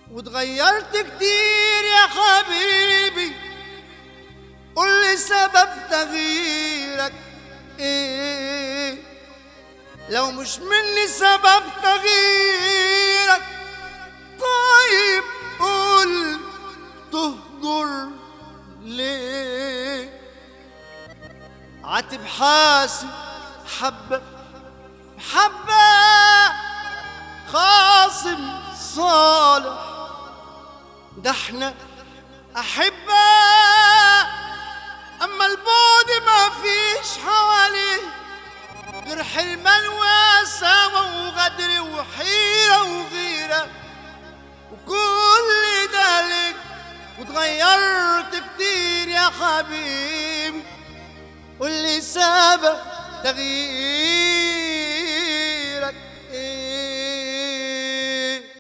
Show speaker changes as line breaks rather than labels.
وتغيرت كتير يا حبيبي قول لي سبب تغييرك ايه لو مش مني سبب تغييرك طيب قول تهجر ليه عاتب حاسب حبة حبة خاصم صالح ده احنا أحبة أما البعد ما فيش حواليه غير حرمان وسوا وغدر وحيرة وغيرة وكل ذلك وتغيرت كتير يا حبيبي قول لي سبب تغيير